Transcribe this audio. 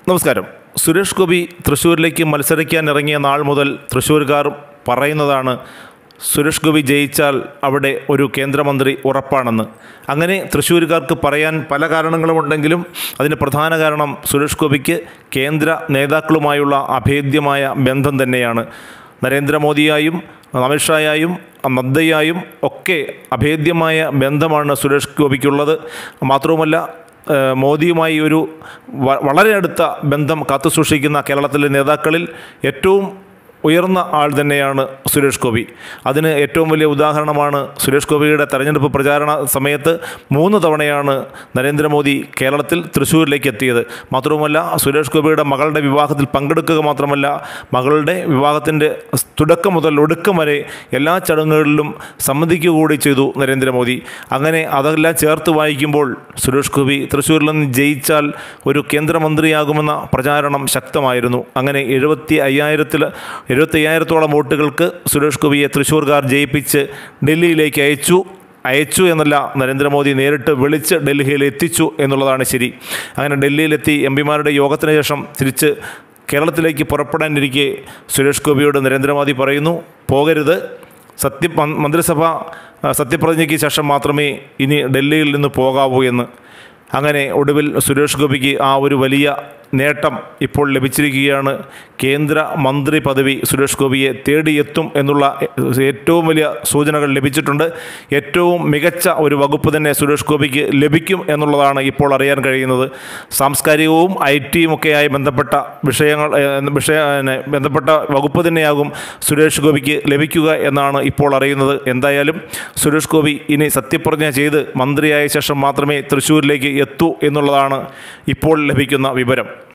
നമസ്കാരം സുരേഷ് ഗോപി തൃശ്ശൂരിലേക്ക് മത്സരിക്കാൻ ഇറങ്ങിയ നാൾ മുതൽ തൃശ്ശൂർക്കാർ പറയുന്നതാണ് സുരേഷ് ഗോപി ജയിച്ചാൽ അവിടെ ഒരു കേന്ദ്രമന്ത്രി ഉറപ്പാണെന്ന് അങ്ങനെ തൃശ്ശൂരുകാർക്ക് പറയാൻ പല കാരണങ്ങളുമുണ്ടെങ്കിലും അതിന് പ്രധാന കാരണം സുരേഷ് ഗോപിക്ക് കേന്ദ്ര നേതാക്കളുമായുള്ള അഭേദ്യമായ ബന്ധം തന്നെയാണ് നരേന്ദ്രമോദിയായും അമിത്ഷായായും നദ്ദയായും ഒക്കെ അഭേദ്യമായ ബന്ധമാണ് സുരേഷ് ഗോപിക്കുള്ളത് മാത്രവുമല്ല ഏഹ് മോദിയുമായി ഒരു വ- വളരെ അടുത്ത ബന്ധം കാത്തുസൂക്ഷിക്കുന്ന കേരളത്തിലെ നേതാക്കളിൽ ഏറ്റവും ഉയർന്ന ആൾ തന്നെയാണ് സുരേഷ് ഗോപി അതിന് ഏറ്റവും വലിയ ഉദാഹരണമാണ് സുരേഷ് ഗോപിയുടെ തെരഞ്ഞെടുപ്പ് പ്രചാരണ സമയത്ത് മൂന്ന് തവണയാണ് നരേന്ദ്രമോദി കേരളത്തിൽ തൃശ്ശൂരിലേക്ക് എത്തിയത് മാത്രവുമല്ല സുരേഷ് ഗോപിയുടെ മകളുടെ വിവാഹത്തിൽ പങ്കെടുക്കുക മാത്രമല്ല മകളുടെ വിവാഹത്തിൻ്റെ തുടക്കം മുതൽ ഒടുക്കം വരെ എല്ലാ ചടങ്ങുകളിലും സംബന്ധിക്കുക കൂടി ചെയ്തു നരേന്ദ്രമോദി അങ്ങനെ അതെല്ലാം ചേർത്ത് വായിക്കുമ്പോൾ സുരേഷ് ഗോപി തൃശ്ശൂരിൽ നിന്ന് ജയിച്ചാൽ ഒരു കേന്ദ്രമന്ത്രിയാകുമെന്ന പ്രചാരണം ശക്തമായിരുന്നു അങ്ങനെ എഴുപത്തി അയ്യായിരത്തിൽ എഴുപത്തി അയ്യായിരത്തോളം വോട്ടുകൾക്ക് സുരേഷ് ഗോപിയെ തൃശ്ശൂർകാർ ജയിപ്പിച്ച് ഡൽഹിയിലേക്ക് അയച്ചു അയച്ചു എന്നല്ല നരേന്ദ്രമോദി നേരിട്ട് വിളിച്ച് ഡൽഹിയിൽ എത്തിച്ചു എന്നുള്ളതാണ് ശരി അങ്ങനെ ഡൽഹിയിലെത്തി എം പിമാരുടെ യോഗത്തിന് ശേഷം തിരിച്ച് കേരളത്തിലേക്ക് പുറപ്പെടാനിരിക്കെ സുരേഷ് ഗോപിയോട് നരേന്ദ്രമോദി പറയുന്നു പോകരുത് സത്യ മ- മന്ത്രിസഭ ആ, സത്യപ്രതിജ്ഞയ്ക്ക് ശേഷം മാത്രമേ ഇനി ഡൽഹിയിൽ നിന്ന് പോകാവൂ എന്ന് അങ്ങനെ ഒടുവിൽ സുരേഷ് ഗോപിക്ക് ആ ഒരു വലിയ നേട്ടം ഇപ്പോൾ ലഭിച്ചിരിക്കുകയാണ് കേന്ദ്ര മന്ത്രി പദവി സുരേഷ് ഗോപിയെ തേടിയെത്തും എന്നുള്ള ഏറ്റവും വലിയ സൂചനകൾ ലഭിച്ചിട്ടുണ്ട് ഏറ്റവും മികച്ച ഒരു വകുപ്പ് തന്നെ സുരേഷ് ഗോപിക്ക് ലഭിക്കും എന്നുള്ളതാണ് ഇപ്പോൾ അറിയാൻ കഴിയുന്നത് സാംസ്കാരികവും ഐ ടിയും ഒക്കെയായി ബന്ധപ്പെട്ട വിഷയങ്ങൾ ഏഹ്, വിഷയ പിന്നെ ബന്ധപ്പെട്ട വകുപ്പ് തന്നെയാകും സുരേഷ് ഗോപിക്ക് ലഭിക്കുക എന്നാണ് ഇപ്പോൾ അറിയുന്നത് എന്തായാലും സുരേഷ് ഗോപി ഇനി സത്യപ്രതിജ്ഞ ചെയ്ത് മന്ത്രിയായ ശേഷം മാത്രമേ തൃശ്ശൂരിലേക്ക് എത്തൂ എന്നുള്ളതാണ് ഇപ്പോൾ ലഭിക്കുന്ന വിവരം